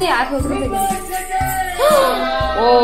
ಯಾರು ಹೋದ್ರು ಓ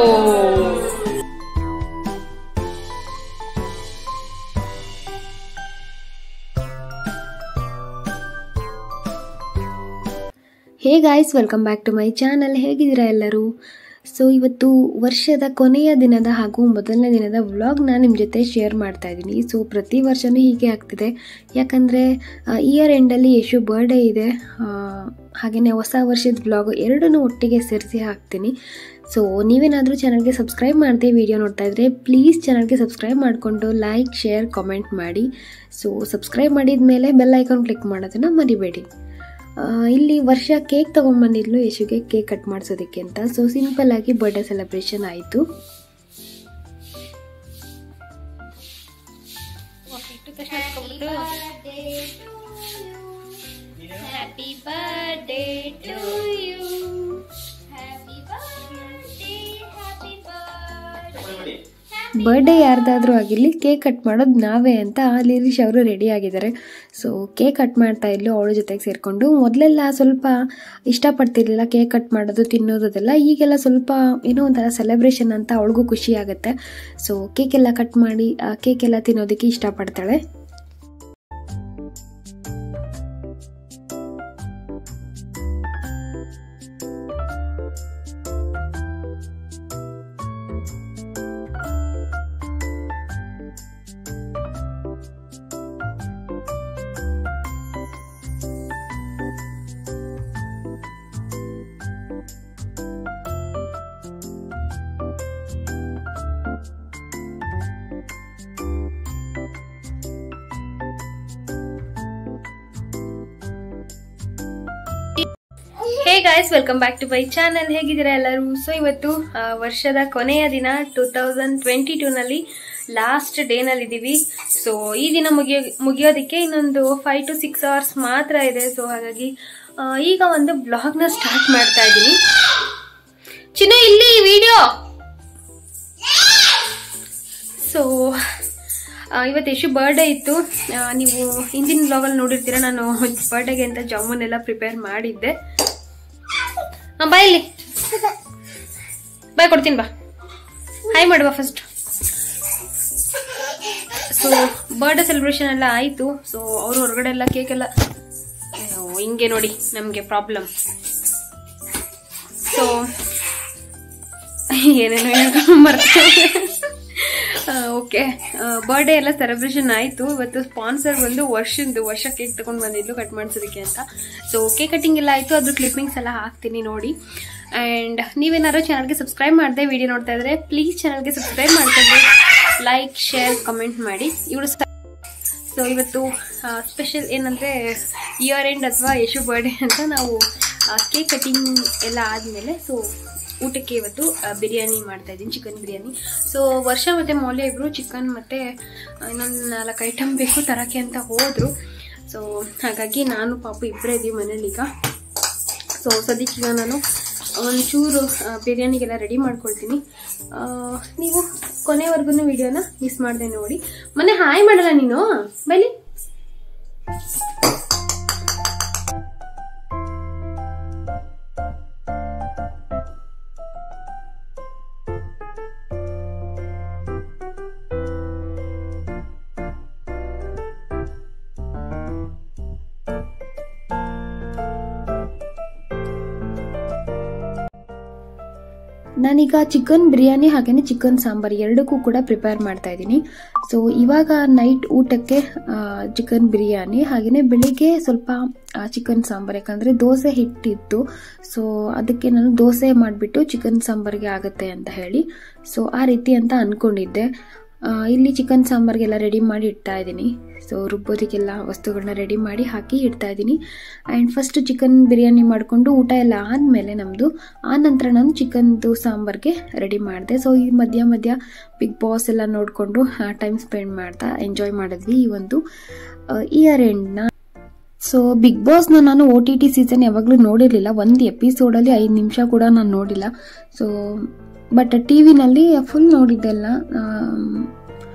hey guys welcome back to my channel ಹೇಗಿದ್ದೀರಾ ಎಲ್ಲರೂ ಸೊ ಇವತ್ತು ವರ್ಷದ ಕೊನೆಯ ದಿನದ ಹಾಗೂ ಮೊದಲನೇ ದಿನದ ವ್ಲಾಗ್ನ ನಿಮ್ಮ ಜೊತೆ ಶೇರ್ ಮಾಡ್ತಾ ಇದ್ದೀನಿ ಸೊ ಪ್ರತಿ ವರ್ಷವೂ ಹೀಗೆ ಆಗ್ತಿದೆ ಯಾಕಂದರೆ ಇಯರ್ ಎಂಡಲ್ಲಿ ಯಶು ಬರ್ಡೇ ಇದೆ ಹಾಗೆಯೇ ಹೊಸ ವರ್ಷದ ವ್ಲಾಗ್ ಎರಡನ್ನೂ ಒಟ್ಟಿಗೆ ಸೇರಿಸಿ ಹಾಕ್ತೀನಿ ಸೊ ನೀವೇನಾದರೂ ಚಾನಲ್ಗೆ ಸಬ್ಸ್ಕ್ರೈಬ್ ಮಾಡದೆ ವಿಡಿಯೋ ನೋಡ್ತಾ ಇದ್ದರೆ ಪ್ಲೀಸ್ ಚಾನಲ್ಗೆ ಸಬ್ಸ್ಕ್ರೈಬ್ ಮಾಡಿಕೊಂಡು ಲೈಕ್ ಶೇರ್ ಕಾಮೆಂಟ್ ಮಾಡಿ ಸೊ ಸಬ್ಸ್ಕ್ರೈಬ್ ಮಾಡಿದ ಮೇಲೆ ಬೆಲ್ ಐಕಾನ್ ಕ್ಲಿಕ್ ಮಾಡೋದನ್ನು ಮರಿಬೇಡಿ ಆ, ಇಲ್ಲಿ ವರ್ಷ ಕೇಕ್ ತೊಗೊಂಡ್ಬಂದಿದ್ಲು ಯಶುಗೆ ಕೇಕ್ ಕಟ್ ಮಾಡಿಸೋದಕ್ಕೆ ಅಂತ ಸೊ ಸಿಂಪಲ್ ಆಗಿ ಬರ್ಡೇ ಸೆಲೆಬ್ರೇಷನ್ ಆಯಿತು Happy birthday to you. Happy birthday, happy birthday. Birthday ಯಾರ್ದಾದ್ರೂ ಆಗಿರಲಿ ಕೇಕ್ ಕಟ್ ಮಾಡೋದು ನಾವೇ ಅಂತ ಲಿರೀಶ್ ಅವರು ರೆಡಿ ಆಗಿದ್ದಾರೆ ಸೊ ಕೇಕ್ ಕಟ್ ಮಾಡ್ತಾ ಇದ್ಲು ಅವಳ ಜೊತೆಗೆ ಸೇರಿಕೊಂಡು ಮೊದಲೆಲ್ಲ ಸ್ವಲ್ಪ ಇಷ್ಟಪಡ್ತಿರ್ಲಿಲ್ಲ ಕೇಕ್ ಕಟ್ ಮಾಡೋದು ತಿನ್ನೋದು ಅದೆಲ್ಲ ಈಗೆಲ್ಲ ಸ್ವಲ್ಪ ಏನೋ ಒಂಥರ ಸೆಲೆಬ್ರೇಷನ್ ಅಂತ ಅವಳಿಗೂ ಖುಷಿ ಆಗುತ್ತೆ ಸೊ ಕೇಕ್ ಎಲ್ಲ ಕಟ್ ಮಾಡಿ ಕೇಕ್ ಎಲ್ಲ ತಿನ್ನೋದಕ್ಕೆ ಇಷ್ಟಪಡ್ತಾಳೆ hey guys welcome back to my channel ಹೇಗಿದ್ದೀರಾ ಎಲ್ಲರೂ ಸೊ ಇವತ್ತು ಆ, ವರ್ಷದ ಕೊನೆಯ ದಿನ ಟೂ ತೌಸಂಡ್ ಟ್ವೆಂಟಿ ಟೂನಲ್ಲಿ ಲಾಸ್ಟ್ ಡೇನಲ್ಲಿ ಇದ್ದೀವಿ ಸೊ ಈ ದಿನ ಮುಗಿಯೋ ಮುಗಿಯೋದಕ್ಕೆ ಇನ್ನೊಂದು ಫೈವ್ ಟು ಸಿಕ್ಸ್ ಅವರ್ಸ್ ಮಾತ್ರ ಇದೆ ಸೊ ಹಾಗಾಗಿ ಆ, ಈಗ ಒಂದು ಬ್ಲಾಗ್ನ ಸ್ಟಾರ್ಟ್ ಮಾಡ್ತಾ ಇದ್ದೀನಿ ಚಿನ್ನ ಇಲ್ಲಿ ವಿಡಿಯೋ ಸೊ ಇವತ್ತು ಯಶು ಬರ್ಡೇ ಇತ್ತು ಆ, ನೀವು ಹಿಂದಿನ ಬ್ಲಾಗಲ್ಲಿ ನೋಡಿರ್ತೀರ ನಾನು ಬರ್ಡೇಗೆ ಅಂತ ಜಾಮೂನ್ ಎಲ್ಲ ಪ್ರಿಪೇರ್ ಮಾಡಿದ್ದೆ ಆ, ಬಾ ಇಲ್ಲಿ ಬಾಯ್ ಕೊಡ್ತೀನಿ ಬಾ ಹಾಯ್ ಮಾಡುವ ಫಸ್ಟ್ ಸೊ ಬರ್ಡೇ ಸೆಲೆಬ್ರೇಷನ್ ಎಲ್ಲ ಆಯಿತು ಸೊ ಅವರು ಹೊರಗಡೆ ಎಲ್ಲ ಕೇಕ್ ಎಲ್ಲ ಅಯ್ಯೋ, ಹಿಂಗೆ ನೋಡಿ ನಮಗೆ ಪ್ರಾಬ್ಲಮ್ ಸೊ ಏನೇನೋ ಹೇಳ್ಕೊಂಡು ಮರ್ತೇನೆ ಓಕೆ ಬರ್ಡೇ ಎಲ್ಲ ಸೆಲೆಬ್ರೇಷನ್ ಆಯಿತು ಇವತ್ತು ಸ್ಪಾನ್ಸರ್ ಬಂದು ವರ್ಷದ್ದು ವರ್ಷ ಕೇಕ್ ತಗೊಂಡು ಬಂದಿದ್ದು ಕಟ್ ಮಾಡಿಸೋದಕ್ಕೆ ಅಂತ ಸೊ ಕೇಕ್ ಕಟಿಂಗ್ ಎಲ್ಲ ಆಯಿತು ಅದ್ರ ಕ್ಲಿಪ್ಪಿಂಗ್ಸ್ ಎಲ್ಲ ಹಾಕ್ತೀನಿ ನೋಡಿ ಆ್ಯಂಡ್ ನೀವೇನಾದ್ರು ಚಾನಲ್ಗೆ ಸಬ್ಸ್ಕ್ರೈಬ್ ಮಾಡದೆ ವಿಡಿಯೋ ನೋಡ್ತಾ ಇದ್ರೆ ಪ್ಲೀಸ್ ಚಾನಲ್ಗೆ ಸಬ್ಸ್ಕ್ರೈಬ್ ಮಾಡ್ಕೊಂಡು ಲೈಕ್ ಶೇರ್ ಕಮೆಂಟ್ ಮಾಡಿ ಇವರು ಸೊ ಇವತ್ತು ಸ್ಪೆಷಲ್ ಏನಂದರೆ ಇಯರ್ ಎಂಡ್ ಅಥವಾ ಯಶು ಬರ್ಡೇ ಅಂತ ನಾವು ಕೇಕ್ ಕಟಿಂಗ್ ಎಲ್ಲ ಆದಮೇಲೆ ಸೊ ಊಟಕ್ಕೆ ಇವತ್ತು ಆ, ಬಿರಿಯಾನಿ ಮಾಡ್ತಾ ಇದ್ದೀನಿ ಚಿಕನ್ ಬಿರಿಯಾನಿ ಸೊ ವರ್ಷ ಮತ್ತು ಮೌಲ್ಯ ಇಬ್ಬರು ಚಿಕನ್ ಮತ್ತು ಇನ್ನೊಂದು ನಾಲ್ಕು ಐಟಮ್ ಬೇಕು ತರೋಕ್ಕೆ ಅಂತ ಹೋದರು ಸೊ ಹಾಗಾಗಿ ನಾನು ಪಾಪು ಇಬ್ಬರೇ ಇದ್ದೀವಿ ಮನೇಲಿ ಈಗ ಸೊ ಸದ್ಯಕ್ಕೆ ಈಗ ನಾನು ಒಂಚೂರು ಆ, ಬಿರಿಯಾನಿಗೆಲ್ಲ ರೆಡಿ ಮಾಡ್ಕೊಳ್ತೀನಿ ಆ, ನೀವು ಕೊನೆವರೆಗೂ ವಿಡಿಯೋನ ಮಿಸ್ ಮಾಡದೆ ನೋಡಿ ಮೊನ್ನೆ ಹಾಯ್ ಮಾಡಲ್ಲ ನೀನು ಬೈಲಿ ನಾನೀಗ ಚಿಕನ್ ಬಿರಿಯಾನಿ ಹಾಗೆಯೇ ಚಿಕನ್ ಸಾಂಬಾರ್ ಎರಡಕ್ಕೂ ಕೂಡ ಪ್ರಿಪೇರ್ ಮಾಡ್ತಾ ಇದ್ದೀನಿ ಸೊ ಇವಾಗ ನೈಟ್ ಊಟಕ್ಕೆ ಚಿಕನ್ ಬಿರಿಯಾನಿ ಹಾಗೆಯೇ ಬೆಳಿಗ್ಗೆ ಸ್ವಲ್ಪ ಚಿಕನ್ ಸಾಂಬಾರ್ ಯಾಕಂದರೆ ದೋಸೆ ಹಿಟ್ಟಿತ್ತು ಸೊ ಅದಕ್ಕೆ ನಾನು ದೋಸೆ ಮಾಡಿಬಿಟ್ಟು ಚಿಕನ್ ಸಾಂಬಾರ್ಗೆ ಆಗುತ್ತೆ ಅಂತ ಹೇಳಿ ಸೊ ಆ ರೀತಿ ಅಂತ ಅಂದ್ಕೊಂಡಿದ್ದೆ ಆ, ಇಲ್ಲಿ ಚಿಕನ್ ಸಾಂಬಾರ್ಗೆಲ್ಲ ರೆಡಿ ಮಾಡಿ ಇಡ್ತಾ ಇದ್ದೀನಿ ಸೊ ರುಬ್ಬೋದಕ್ಕೆಲ್ಲ ವಸ್ತುಗಳನ್ನ ರೆಡಿ ಮಾಡಿ ಹಾಕಿ ಇಡ್ತಾ ಇದ್ದೀನಿ ಆ್ಯಂಡ್ ಫಸ್ಟ್ ಚಿಕನ್ ಬಿರಿಯಾನಿ ಮಾಡಿಕೊಂಡು ಊಟ ಎಲ್ಲ ಆದಮೇಲೆ ನಮ್ಮದು ಆ ನಂತರ ನಾನು ಚಿಕನ್ದು ಸಾಂಬಾರ್ಗೆ ರೆಡಿ ಮಾಡಿದೆ ಸೊ ಈ ಮಧ್ಯ ಮಧ್ಯ ಬಿಗ್ ಬಾಸ್ ಎಲ್ಲ ನೋಡಿಕೊಂಡು ಟೈಮ್ ಸ್ಪೆಂಡ್ ಮಾಡ್ತಾ ಎಂಜಾಯ್ ಮಾಡಿದ್ವಿ ಈ ಒಂದು ಇಯರ್ ಎಂಡ್ನ ಸೊ ಬಿಗ್ ಬಾಸ್ನ ನಾನು ಓ ಟಿ ಟಿ ಸೀಸನ್ ಯಾವಾಗಲೂ ನೋಡಿರಲಿಲ್ಲ ಒಂದು ಎಪಿಸೋಡಲ್ಲಿ ಐದು ನಿಮಿಷ ಕೂಡ ನಾನು ನೋಡಿಲ್ಲ ಸೊ ಬಟ್ ಟಿ ವಿನಲ್ಲಿ ಫುಲ್ ನೋಡಿದ್ದೆಲ್ಲ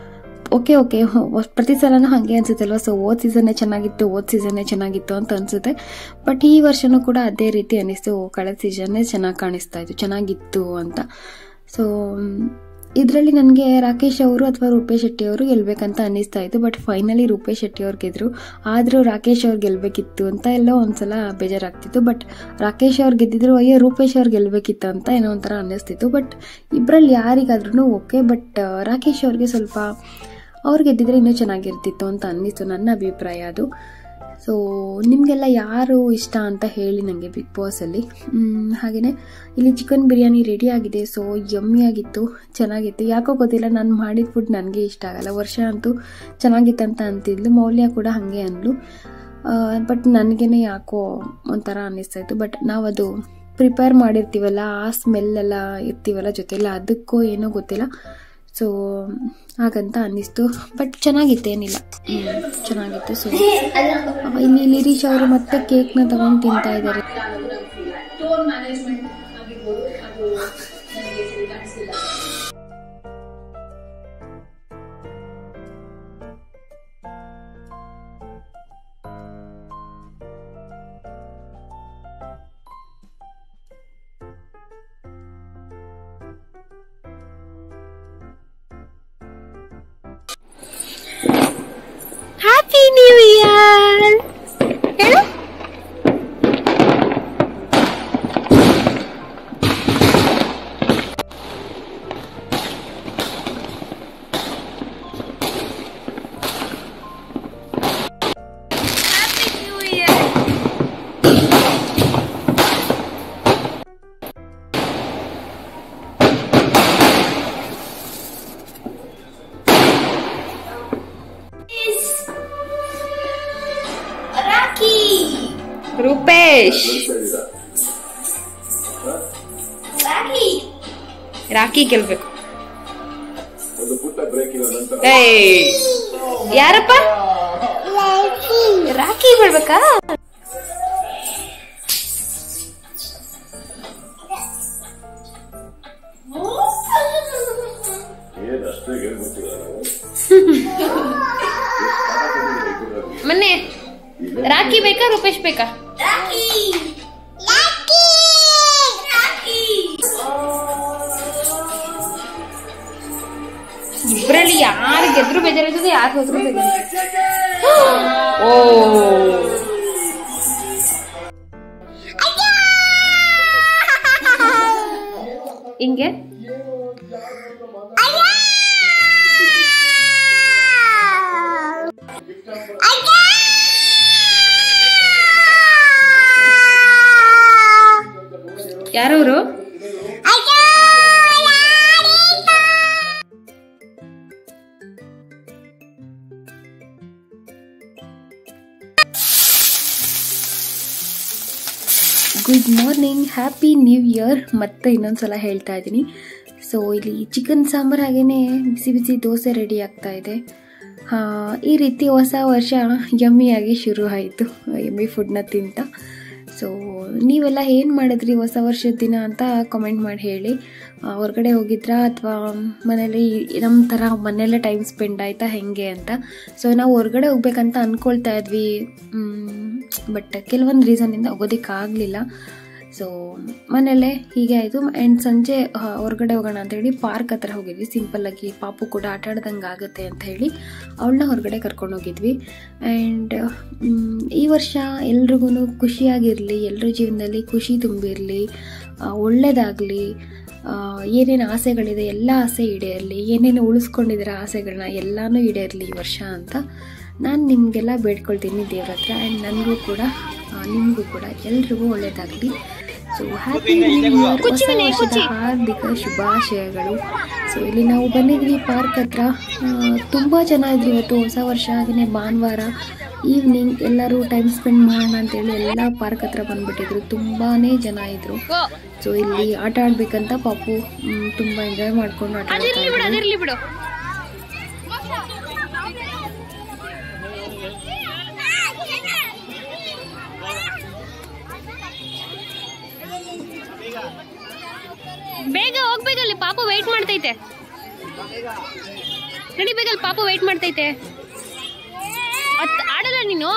ಓಕೆ ಓಕೆ ಪ್ರತಿ ಸಲನೂ ಹಾಗೆ ಅನ್ಸುತ್ತಲ್ವ ಸೊ ಓದ್ ಸೀಸನ್ನೇ ಚೆನ್ನಾಗಿತ್ತು ಓದ್ ಸೀಸನ್ನೇ ಚೆನ್ನಾಗಿತ್ತು ಅಂತ ಅನ್ಸುತ್ತೆ ಬಟ್ ಈ ವರ್ಷನೂ ಕೂಡ ಅದೇ ರೀತಿ ಅನ್ನಿಸ್ತು ಓ, ಕಳೆದ ಸೀಸನ್ನೇ ಚೆನ್ನಾಗಿ ಕಾಣಿಸ್ತಾ ಇತ್ತು ಚೆನ್ನಾಗಿತ್ತು ಅಂತ ಸೊ ಇದರಲ್ಲಿ ನನಗೆ ರಾಕೇಶ್ ಅವರು ಅಥವಾ ರೂಪೇಶ್ ಶೆಟ್ಟಿ ಅವರು ಗೆಲ್ಬೇಕಂತ ಅನ್ನಿಸ್ತಾ ಇತ್ತು ಬಟ್ ಫೈನಲಿ ರೂಪೇಶ್ ಶೆಟ್ಟಿ ಅವ್ರು ಗೆದ್ರು ಆದರೂ ರಾಕೇಶ್ ಅವ್ರು ಗೆಲ್ಬೇಕಿತ್ತು ಅಂತ ಎಲ್ಲೋ ಒಂದ್ಸಲ ಬೇಜಾರಾಗ್ತಿತ್ತು ಬಟ್ ರಾಕೇಶ್ ಅವ್ರು ಗೆದ್ದಿದ್ರು ಅಯ್ಯೋ ರೂಪೇಶ್ ಅವ್ರು ಗೆಲ್ಬೇಕಿತ್ತು ಅಂತ ಏನೋ ಒಂಥರ ಅನ್ನಿಸ್ತಿತ್ತು ಬಟ್ ಇಬ್ಬರಲ್ಲಿ ಯಾರಿಗಾದ್ರೂ ಓಕೆ ಬಟ್ ರಾಕೇಶ್ ಅವ್ರಿಗೆ ಸ್ವಲ್ಪ ಅವ್ರು ಗೆದ್ದಿದ್ರೆ ಇನ್ನೂ ಚೆನ್ನಾಗಿರ್ತಿತ್ತು ಅಂತ ಅನ್ನಿಸ್ತು ನನ್ನ ಅಭಿಪ್ರಾಯ ಅದು ಸೊ ನಿಮಗೆಲ್ಲ ಯಾರು ಇಷ್ಟ ಅಂತ ಹೇಳಿ ನನಗೆ ಬಿಗ್ ಬಾಸಲ್ಲಿ ಹಾಗೆಯೇ ಇಲ್ಲಿ ಚಿಕನ್ ಬಿರಿಯಾನಿ ರೆಡಿ ಆಗಿದೆ ಸೊ ಯಮ್ಮಿ ಆಗಿತ್ತು ಚೆನ್ನಾಗಿತ್ತು ಯಾಕೋ ಗೊತ್ತಿಲ್ಲ ನಾನು ಮಾಡಿದ ಫುಡ್ ನನಗೆ ಇಷ್ಟ ಆಗಲ್ಲ ವರ್ಷ ಅಂತೂ ಚೆನ್ನಾಗಿತ್ತಂತ ಅಂತಿದ್ಲು ಮೌಲ್ಯ ಕೂಡ ಹಾಗೆ ಅಂದ್ಲು ಬಟ್ ನನಗೇನೆ ಯಾಕೋ ಒಂಥರ ಅನ್ನಿಸ್ತಾ ಇತ್ತು ಬಟ್ ನಾವದು ಪ್ರಿಪೇರ್ ಮಾಡಿರ್ತೀವಲ್ಲ ಆ ಸ್ಮೆಲ್ ಎಲ್ಲ ಇರ್ತೀವಲ್ಲ ಜೊತೆಲ್ಲ ಅದಕ್ಕೋ ಏನೋ ಗೊತ್ತಿಲ್ಲ ಸೊ ಹಾಗಂತ ಅನ್ನಿಸ್ತು ಬಟ್ ಚೆನ್ನಾಗಿತ್ತೇನಿಲ್ಲ ಹ್ಮ್, ಚೆನ್ನಾಗಿತ್ತು ಸೊ ಇಲ್ಲಿ ಲಿರೀಶ್ ಅವರು ಮತ್ತೆ ಕೇಕ್ನ ತಗೊಂಡು ತಿಂತಾ ಇದ್ದಾರೆ ಹ್ಯಾಪಿ ನ್ಯೂ ಇಯರ್ ಹೇಳು ರಾಖಿ ರೂಪೇಶ್ ರಾಖಿ ರಾಖಿ ಗೆಲ್ಬೇಕು ಏಯ್ ಯಾರಪ್ಪ ರಾಖಿ ಬರ್ಬೇಕಾ ಮೊನ್ನೆ ರಾಖಿ ಬೇಕಾ ರೂಪೇಶ್ ಬೇಕಾ ರಾಖಿ ರಾಖಿ ರಾಖಿ ಇಬ್ಬರಲ್ಲಿ ಯಾರು ಗೆದ್ರು ಬೇಜಾರಿರ್ತದೆ ಯಾರು ಹೋದ್ರು ಬೇಜಾರಿರ್ತದೆ ಓ ಹಿಂಗೆ ಯಾರವರು good morning happy new year ಮತ್ತೆ ಇನ್ನೊಂದ್ಸಲ ಹೇಳ್ತಾ ಇದ್ದೀನಿ ಸೊ ಇಲ್ಲಿ ಚಿಕನ್ ಸಾಂಬಾರ್ ಹಾಗೇನೆ ಬಿಸಿ ಬಿಸಿ ದೋಸೆ ರೆಡಿ ಆಗ್ತಾ ಇದೆ ಆ, ಈ ರೀತಿ ಹೊಸ ವರ್ಷ ಯಮ್ಮಿಯಾಗಿ ಶುರು ಆಯಿತು ಯಮ್ಮಿ ಫುಡ್ನ ತಿಂತ ಸೊ ನೀವೆಲ್ಲ ಏನು ಮಾಡಿದ್ರಿ ಹೊಸ ವರ್ಷದ ದಿನ ಅಂತ ಕಮೆಂಟ್ ಮಾಡಿ ಹೇಳಿ ಆ, ಹೊರ್ಗಡೆ ಹೋಗಿದ್ರಾ ಅಥವಾ ಮನೇಲಿ ನಮ್ಮ ಥರ ಮನೆಯಲ್ಲೇ ಟೈಮ್ ಸ್ಪೆಂಡ್ ಆಯಿತಾ ಹೆಂಗೆ ಅಂತ ಸೊ ನಾವು ಹೊರ್ಗಡೆ ಹೋಗ್ಬೇಕಂತ ಅಂದ್ಕೊಳ್ತಾ ಇದ್ವಿ ಬಟ್ ಕೆಲವೊಂದು ರೀಸನ್ನಿಂದ ಹೋಗೋದಕ್ಕಾಗಲಿಲ್ಲ ಸೊ ಮನೆಯಲ್ಲೇ ಹೀಗೆ ಆಯಿತು ಆ್ಯಂಡ್ ಸಂಜೆ ಆ, ಹೊರ್ಗಡೆ ಹೋಗೋಣ ಅಂತೇಳಿ ಪಾರ್ಕ್ ಹತ್ರ ಹೋಗಿದ್ವಿ ಸಿಂಪಲ್ಲಾಗಿ ಪಾಪು ಕೂಡ ಆಟ ಆಡ್ದಂಗೆ ಆಗುತ್ತೆ ಅಂತ ಹೇಳಿ ಅವಳನ್ನ ಹೊರಗಡೆ ಕರ್ಕೊಂಡು ಹೋಗಿದ್ವಿ ಆ್ಯಂಡ್ ಈ ವರ್ಷ ಎಲ್ರಿಗೂ ಖುಷಿಯಾಗಿರಲಿ ಎಲ್ಲರ ಜೀವನದಲ್ಲಿ ಖುಷಿ ತುಂಬಿರಲಿ ಒಳ್ಳೆಯದಾಗಲಿ ಏನೇನು ಆಸೆಗಳಿದೆ ಎಲ್ಲ ಆಸೆ ಈಡೇರಲಿ ಏನೇನು ಉಳಿಸ್ಕೊಂಡಿದ್ದೀರ ಆಸೆಗಳನ್ನ ಎಲ್ಲನೂ ಈಡೇರಲಿ ಈ ವರ್ಷ ಅಂತ ನಾನು ನಿಮಗೆಲ್ಲ ಬೇಡ್ಕೊಳ್ತೀನಿ ದೇವ್ರ ಹತ್ರ ಆ್ಯಂಡ್ ನನಗೂ ಕೂಡ ನಿಮಗೂ ಕೂಡ ಎಲ್ರಿಗೂ ಒಳ್ಳೆಯದಾಗಲಿ ಸೊ ಹ್ಯಾಪಿ ನ್ಯೂ ಇಯರ್ ಹೊಸ ವರ್ಷದ ಹಾರ್ದಿಕ ಶುಭಾಶಯಗಳು ಸೊ ಇಲ್ಲಿ ನಾವು ಬಂದಿದ್ವಿ ಪಾರ್ಕ್ ಹತ್ರ ತುಂಬ ಜನ ಇದ್ರು ಇವತ್ತು ಹೊಸ ವರ್ಷ ಹಾಗೆಯೇ ಭಾನುವಾರ ಈವ್ನಿಂಗ್ ಎಲ್ಲರೂ ಟೈಮ್ ಸ್ಪೆಂಡ್ ಮಾಡೋಣ ಅಂತೇಳಿ ಎಲ್ಲ ಪಾರ್ಕ್ ಹತ್ರ ಬಂದ್ಬಿಟ್ಟಿದ್ರು ತುಂಬಾ ಜನ ಇದ್ರು ಸೊ ಇಲ್ಲಿ ಆಟ ಆಡ್ಬೇಕಂತ ಪಾಪು ಮ್, ತುಂಬಾ ಎಂಜಾಯ್ ಮಾಡ್ಕೊಂಡು ಆಟ ಆಡ್ತಾ ಇದ್ರು ಬಿಡು ಬೇಗ ಹೋಗ್ಬೇಕು ಅಲ್ಲಿ ಪಾಪ ವೆಯ್ಟ್ ಮಾಡ್ತೈತೆ ನಡಿ ಬೇಗ ಅಲ್ಲಿ ಪಾಪು ವೇಟ್ ಮಾಡ್ತೈತೆ ಅತ್ ಆಡಲ್ಲ ನೀನು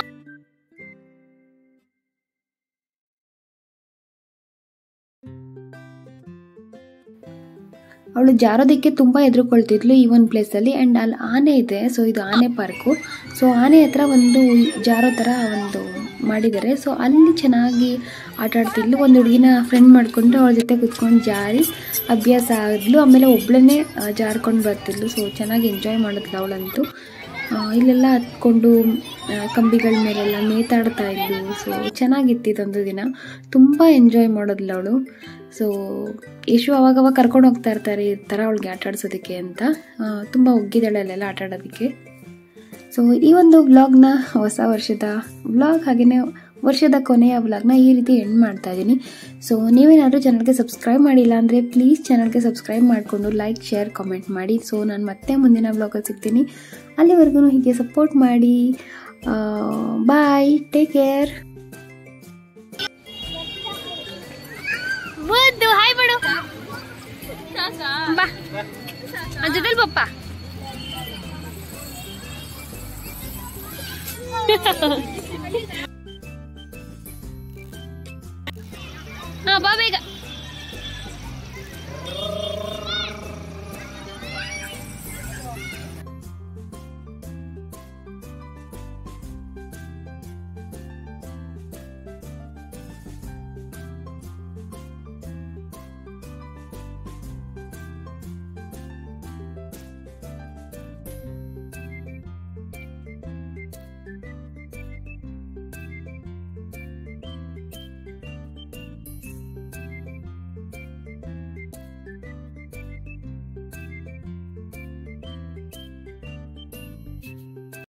ಅವಳು ಜಾರೋದಕ್ಕೆ ತುಂಬ ಎದುರುಕೊಳ್ತಿದ್ಲು ಈ ಒಂದು ಪ್ಲೇಸಲ್ಲಿ ಆ್ಯಂಡ್ ಅಲ್ಲಿ ಆನೆ ಇದೆ ಸೊ ಇದು ಆನೆ ಪಾರ್ಕು ಸೊ ಆನೆ ಹತ್ರ ಒಂದು ಜಾರೋ ಥರ ಒಂದು ಮಾಡಿದ್ದಾರೆ ಸೊ ಅಲ್ಲಿ ಚೆನ್ನಾಗಿ ಆಟ ಆಡ್ತಿದ್ಲು ಒಂದು ಹುಡುಗಿನ ಫ್ರೆಂಡ್ ಮಾಡಿಕೊಂಡು ಅವಳ ಜೊತೆ ಕುತ್ಕೊಂಡು ಜಾರಿ ಅಭ್ಯಾಸ ಆದ್ಲು ಆಮೇಲೆ ಒಬ್ಳನ್ನೇ ಜಾರ್ಕೊಂಡು ಬರ್ತಿದ್ಲು ಸೊ ಚೆನ್ನಾಗಿ ಎಂಜಾಯ್ ಮಾಡಿದ್ಲು ಅವಳಂತೂ ಆ, ಇಲ್ಲೆಲ್ಲ ಹತ್ಕೊಂಡು ಆ, ಕಂಬಿಗಳ ಮೇಲೆಲ್ಲ ನೇತಾಡ್ತಾ ಇದ್ಲು ಸೊ ಚೆನ್ನಾಗಿತ್ತು ಇದೊಂದು ದಿನ ತುಂಬ ಎಂಜಾಯ್ ಮಾಡಿದ್ಲು ಅವಳು ಸೊ ಯಶು ಅವಾಗವಾಗ ಕರ್ಕೊಂಡು ಹೋಗ್ತಾ ಇರ್ತಾರೆ ಈ ಥರ ಅವಳಿಗೆ ಆಟ ಆಡ್ಸೋದಕ್ಕೆ ಅಂತ ಆ, ತುಂಬ ಒಗ್ಗಿದ್ದಾಳೆ ಅಲ್ಲೆಲ್ಲ ಆಟ ಆಡೋದಕ್ಕೆ ಸೊ ಈ ಒಂದು ವ್ಲಾಗ್ನ ಹೊಸ ವರ್ಷದ ವ್ಲಾಗ್ ಹಾಗೆಯೇ ವರ್ಷದ ಕೊನೆಯ ವ್ಲಾಗ್ನ ಈ ರೀತಿ ಎಂಡ್ ಮಾಡ್ತಾ ಇದ್ದೀನಿ ಸೊ ನೀವೇನಾದರೂ ಚಾನಲ್ಗೆ ಸಬ್ಸ್ಕ್ರೈಬ್ ಮಾಡಿಲ್ಲ ಅಂದರೆ ಪ್ಲೀಸ್ ಚಾನಲ್ಗೆ ಸಬ್ಸ್ಕ್ರೈಬ್ ಮಾಡಿಕೊಂಡು ಲೈಕ್ ಶೇರ್ ಕಾಮೆಂಟ್ ಮಾಡಿ ಸೊ ನಾನು ಮತ್ತೆ ಮುಂದಿನ ವ್ಲಾಗಲ್ಲಿ ಸಿಗ್ತೀನಿ ಅಲ್ಲಿವರೆಗೂ ಹೀಗೆ ಸಪೋರ್ಟ್ ಮಾಡಿ ಬಾಯ್ ಟೇಕ್ ಕೇರ್ ಮುದ್ದು ಹಾಯ್ ಬಿಡು ಬಾ ಜೊತೆಲಿ ಪಪ್ಪ ಹಾ ಬಾ ಬೇಗ